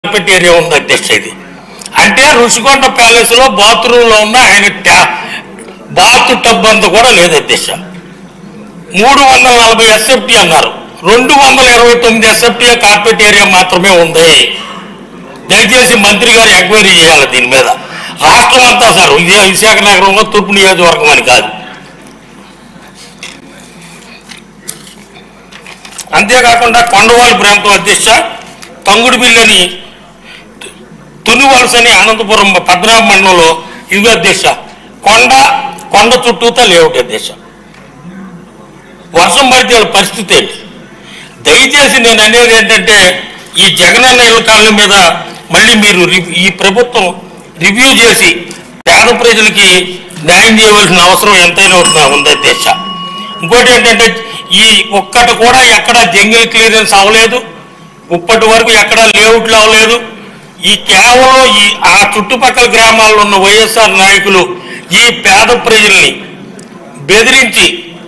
carpet area ఉంది అధ్యక్ష ఇది అంటే ఋషికొండ ప్యాలెస్ లో బాత్రూమ్ లో ఉన్న ఆయన ట్యా- బాత్ టబ్ అంతా కూడా లేదు అధ్యక్ష మూడు వందల నలభై ఎస్ఎఫ్టీ అన్నారు రెండు వందల ఇరవై తొమ్మిది ఎస్ఎఫ్టీ కార్పెట్ ఏరియా మాత్రమే ఉంది దయచేసి మంత్రి గారు ఎంక్వైరీ చేయాలి దీని మీద రాష్ట్రం అంతా సార్ ఇదే విశాఖ నగరంలో తూర్పు నియోజకవర్గం అని కాదు అంతేకాకుండా కొండవాళ్ళ ప్రాంతం అధ్యక్ష తంగుడుబిల్లని తునివలసని అనంతపురం పద్మనాభ మండలంలో ఇది అధ్యక్ష కొండ కొండ చుట్టూతా లేవుట్ అధ్యక్ష వర్షం పడితే వాళ్ళ పరిస్థితి ఏంటి దయచేసి నేను అనేది ఏంటంటే ఈ జగనన్న ఇళ్ళ కాలనీ మీద మళ్ళీ మీరు రి- ఈ ప్రభుత్వం రివ్యూ చేసి పేద ప్రజలకి న్యాయం చేయవలసిన అవసరం ఎంతైనా ఉందా- ఉంది అధ్యక్ష ఇంకోటి ఏంటంటే ఈ ఒక్కటి కూడా ఎక్కడ జంగిల్ క్లియరెన్స్ అవ్వలేదు ఇప్పటి వరకు ఎక్కడ లేఅవుట్లు అవ్వలేదు ఈ కేవలం ఈ ఆ చుట్టుపక్కల గ్రామాల్లో ఉన్న వైఎస్ఆర్ నాయకులు ఈ పేద ప్రజల్ని బెదిరించి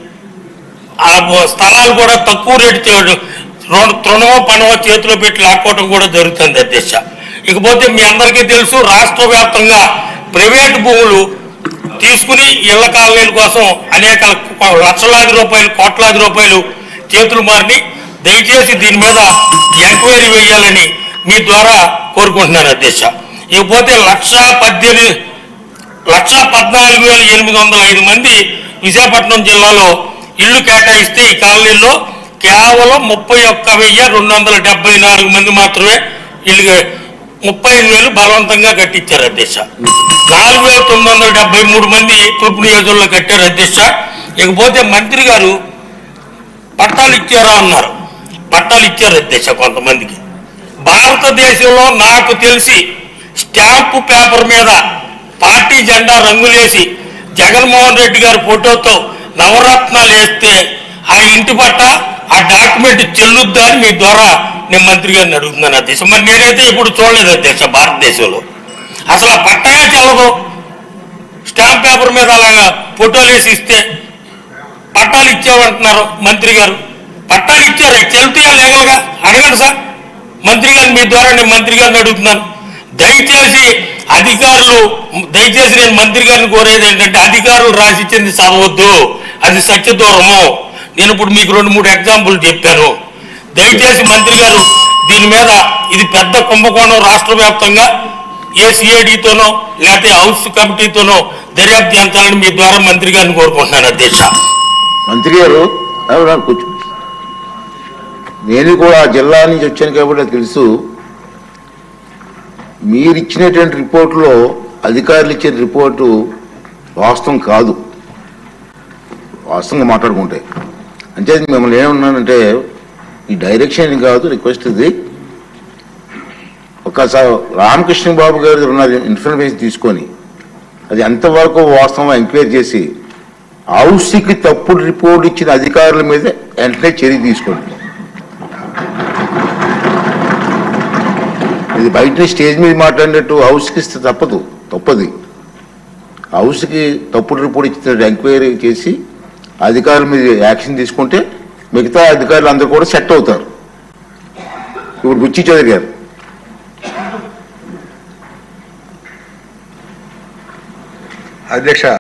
ఆ స్థలాలు కూడా తక్కువ రేటు చేయడం రెండు తృణమో పనమో చేతిలో పెట్టి లాక్కోవడం కూడా జరుగుతుంది అధ్యక్ష ఇకపోతే మీ అందరికీ తెలుసు రాష్ట్ర వ్యాప్తంగా ప్రైవేట్ భూములు తీసుకుని ఇళ్ల కాలనీల కోసం అనేక లక్షలాది రూపాయలు కోట్లాది రూపాయలు చేతులు మారిని దయచేసి దీని మీద ఎంక్వైరీ వేయాలని మీ ద్వారా కోరుకుంటున్నాను అధ్యక్ష ఇకపోతే లక్ష పద్దెనిమిది లక్ష పద్నాలుగు వేల ఎనిమిది వందల ఐదు మంది విశాఖపట్నం జిల్లాలో ఇల్లు కేటాయిస్తే ఈ కాలనీలో కేవలం ముప్పై ఒక్క వెయ్యి రెండు వందల డెబ్బై నాలుగు మంది మాత్రమే ఇల్లు ముప్పై ఐదు వేలు బలవంతంగా కట్టించారు అధ్యక్ష నాలుగు వేల తొమ్మిది వందల డెబ్బై మూడు మంది తూర్పు నియోజకవర్గంలో కట్టారు అధ్యక్ష ఇకపోతే మంత్రి గారు పట్టాలు ఇచ్చారా అన్నారు పట్టాలు ఇచ్చారు అధ్యక్ష కొంతమందికి భారతదేశంలో నాకు తెలిసి స్టాంపు పేపర్ మీద పార్టీ జెండా రంగులేసి జగన్మోహన్ రెడ్డి గారి ఫోటోతో నవరత్నాలు వేస్తే ఆ ఇంటి పట్ట ఆ డాక్యుమెంట్ చెల్లుద్దా అని మీ ద్వారా నేను మంత్రి గారిని అడుగుతున్నాను అధ్యక్ష మరి నేనైతే ఇప్పుడు చూడలేదు అధ్యక్ష భారతదేశంలో అసలు ఆ పట్టగా చెల్లదు స్టాంప్ పేపర్ మీద అలాగా ఫోటోలు వేసి ఇస్తే పట్టాలు ఇచ్చామంటున్నారు మంత్రి గారు పట్టాలు ఇచ్చారు చెల్లుతాయా లీగల్గా అడగండి సార్ మంత్రి గారిని మీ ద్వారా నేను మంత్రి గారిని అడుగుతున్నాను దయచేసి అధికారులు దయచేసి నేను మంత్రి గారిని కోరేది ఏంటంటే అధికారులు రాసిచ్చింది చదవద్దు అది సత్యదూరము నేను ఇప్పుడు మీకు రెండు మూడు ఎగ్జాంపుల్ చెప్పాను దయచేసి మంత్రి గారు దీని మీద ఇది పెద్ద కుంభకోణం రాష్ట్ర వ్యాప్తంగా ఏ సిఐడితోనో లేకపోతే హౌస్ కమిటీతోనో దర్యాప్తు చేయించాలని మీ ద్వారా మంత్రి గారిని కోరుకుంటున్నాను అధ్యక్ష మంత్రి గారు ఎవరు కూర్చో నేను కూడా ఆ జిల్లా నుంచి వచ్చాను కాబట్టి నాకు తెలుసు మీరు ఇచ్చినటువంటి రిపోర్టులో అధికారులు ఇచ్చిన రిపోర్టు వాస్తవం కాదు వాస్తవంగా మాట్లాడుకుంటే అంటే మిమ్మల్ని ఏమన్నానంటే ఈ డైరెక్షన్ కాదు రిక్వెస్ట్ ఇది ఒకసారి రామకృష్ణ బాబు గారి దగ్గర ఉన్న ఇన్ఫర్మేషన్ తీసుకొని అది ఎంతవరకు వాస్తవం ఎంక్వైరీ చేసి హౌస్కి తప్పుడు రిపోర్ట్ ఇచ్చిన అధికారుల మీద వెంటనే చర్య తీసుకోండి ఇది బయట స్టేజ్ మీద మాట్లాడినట్టు హౌస్కి ఇస్తే తప్పదు తప్పది హౌస్కి తప్పుడు రిపోర్ట్ ఇచ్చిన ఎంక్వైరీ చేసి అధికారుల మీద యాక్షన్ తీసుకుంటే మిగతా అధికారులు అందరూ కూడా సెట్ అవుతారు ఇప్పుడు బుచ్చి చౌదరి గారు అధ్యక్ష